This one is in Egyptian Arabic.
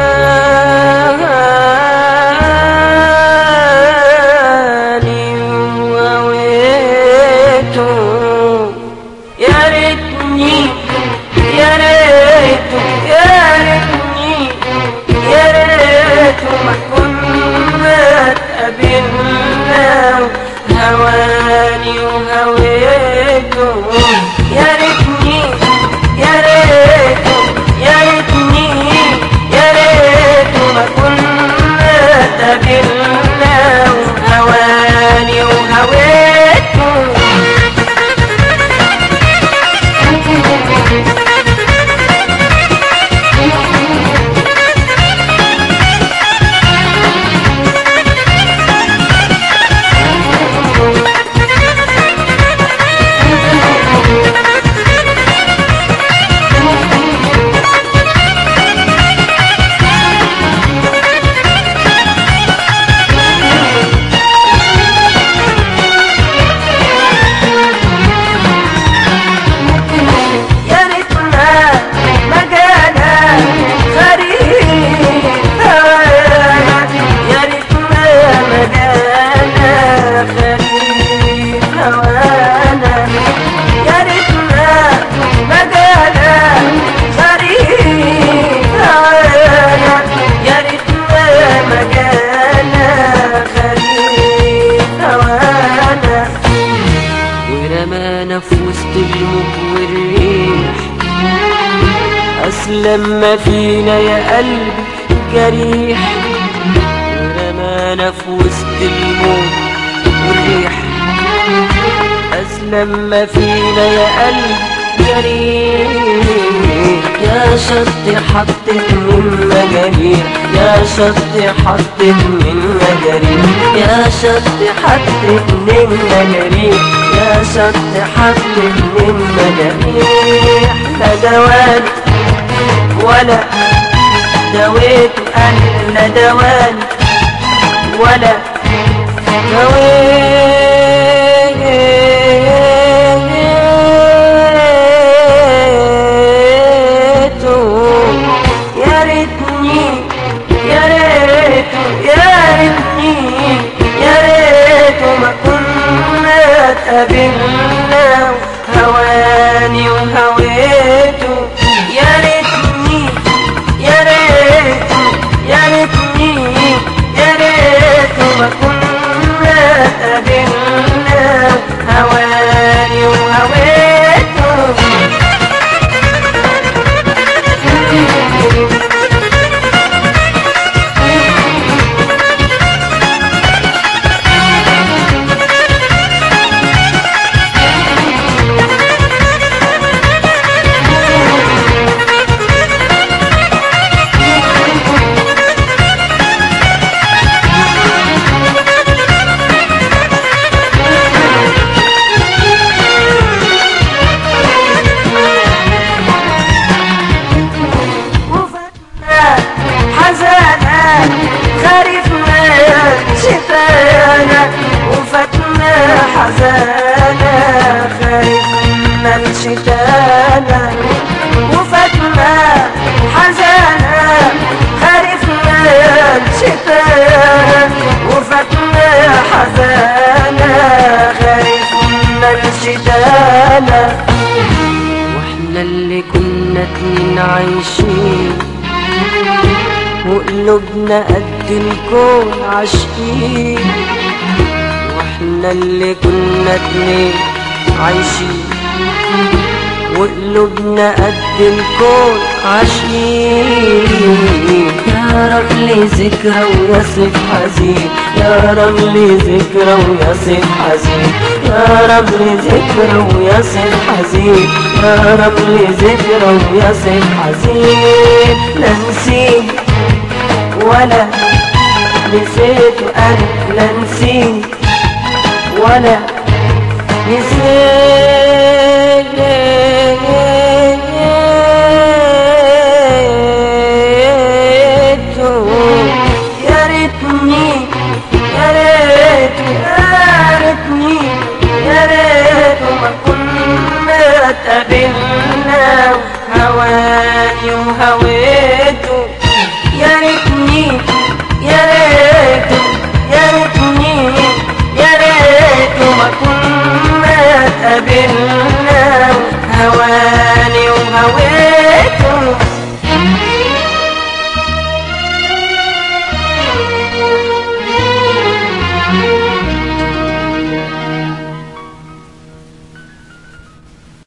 هواني وهويته يا ريتني يا ريته يا ريتني يا ريته ما كنا اتقابلنا هواني وهويته يا ريتني يا ريته يا ريتني يا ريته ما كنا اتقابلنا هواني وهويته يا ريتنا ما جانا غريب هوانا يا ريتنا ما جانا غريب هوانا يا ريتنا ما جانا غريب هوانا يا ريتنا ما جانا غريب هوانا ورمانا في وسط الموج والريح أسلم ما فينا يا قلبي جريح ورمانا في وسط الموج والريح أسلم ما فينا يا قلبي جريح يا شط حطت من مجاريح يا شط حطت من مجاريح يا شط حطت من مجاريح يا شط حطت من مجاريح لا دواني ولا دويت أنا لا دواني ولا دويته يا ريتني يا ريته يا ريتني يا ريته ما كنا اتقابلنا هواني وهويته يا ريتني يا ريته يا ريتني يا ريته ما كنا اتقابلنا هواني وهويته وفتنا حزانا خريفنا شتانا وفتنا حزانا خريفنا الشتانا وفتنا حزانا خريفنا الشتانا وفتنا حزانا خريفنا الشتانا واحنا اللي كنا اتنين عايشين وقلوبنا قد الكون عاشقين واحنا اللي كنا اتنين عايشين وقلوبنا قد الكون عاشقين يا رب لي ذكرى ويصف حزين يا رب لي ذكرى ويصف حزين يا رب لي ذكرى ويصف حزين يا رب لي ذكرى ويصف حزين لا نسيت ولا نسيت أنا لا نسيت ولا نسيته يا ريتني يا ريت يا ريتني يا ريت ما كنا اتقابلنا هواني وهويته يا باركني